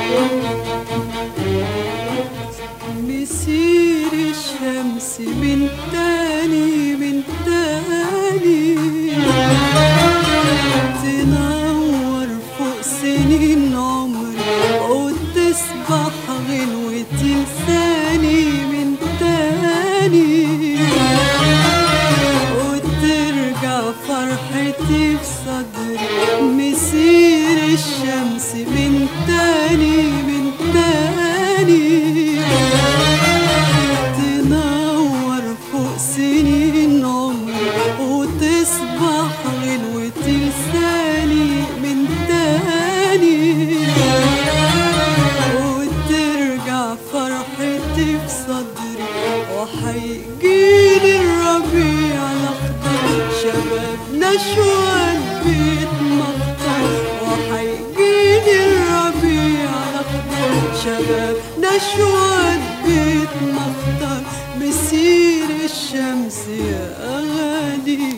مسير الشمس من تاني من تاني تنور فوق سنين عمري وتسبح غنوتي لساني من تاني وترجع فرحتي في صدري مسير الشمس من تاني من تاني تنور فوق سنين عمري وتصبح غنوتي لساني من تاني وترجع فرحتي في صدري وحيجيلي الربيع الاخضر شبابنا شوال بيت مخطر وحيجيلي الربيع الاخضر شبابنا شوال بيت مخطر مسير الشمس يا غالي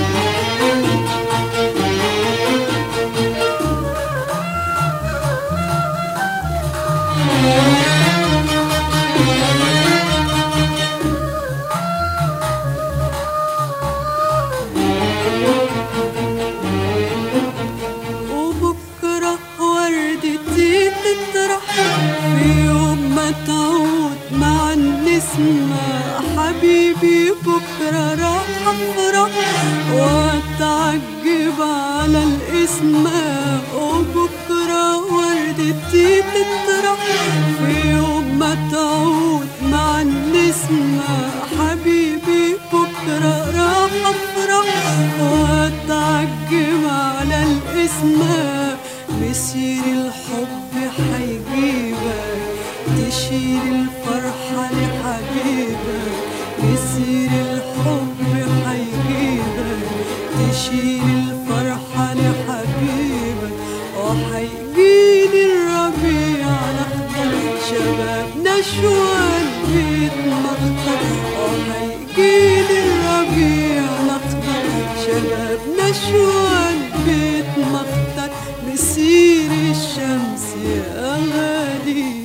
وبكرة وردتي تطرح في يوم ما تعود مع النسمة حبيبي بكرة راح أفرح وأتعجب على الاسمة وبكرة وردتي تطرح في يوم ما تعود مع النسمة حبيبي بكرة راح أفرح وأتعجب على الاسمة مسير الحب حيجيبك تشيل الفرحة لحبيبك مسير الحب حيجيبك تشيل الفرحة لحبيبك وحيجيلي الربيع الأخضر شبابنا شوال بيت مخطر وحيجيلي الربيع الأخضر شبابنا شوال بيت مخطر مسير الشمس يا غالي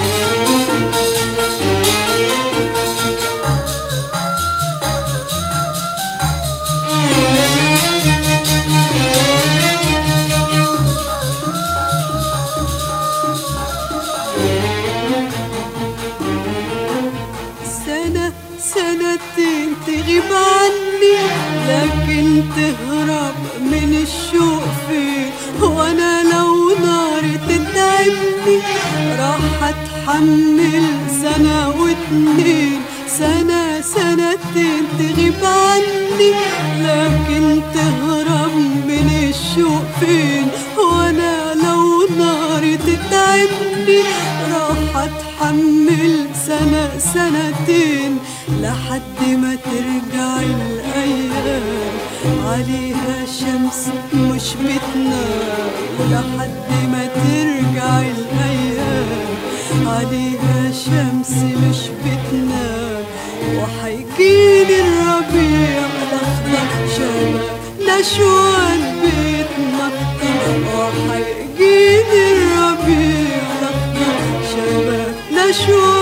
سنة سنتين تغيب عني لكن تهرب من الشوق فين وانا لو نار تتعبني راح اتحمل سنة واتنين سنة سنتين تغيب عني لكن تهرب من الشوق فين وانا لو نار تتعبني راح اتحمل سنة سنتين لحد ما ترجع الايام عليها شمس مش بتنام لحد ما ترجع الايام عليها شمس مش بتنام وحيجيلي الربيع الاخضر شباب نشوان بيت مكتب وحيجيلي الربيع الاخضر شباب نشوان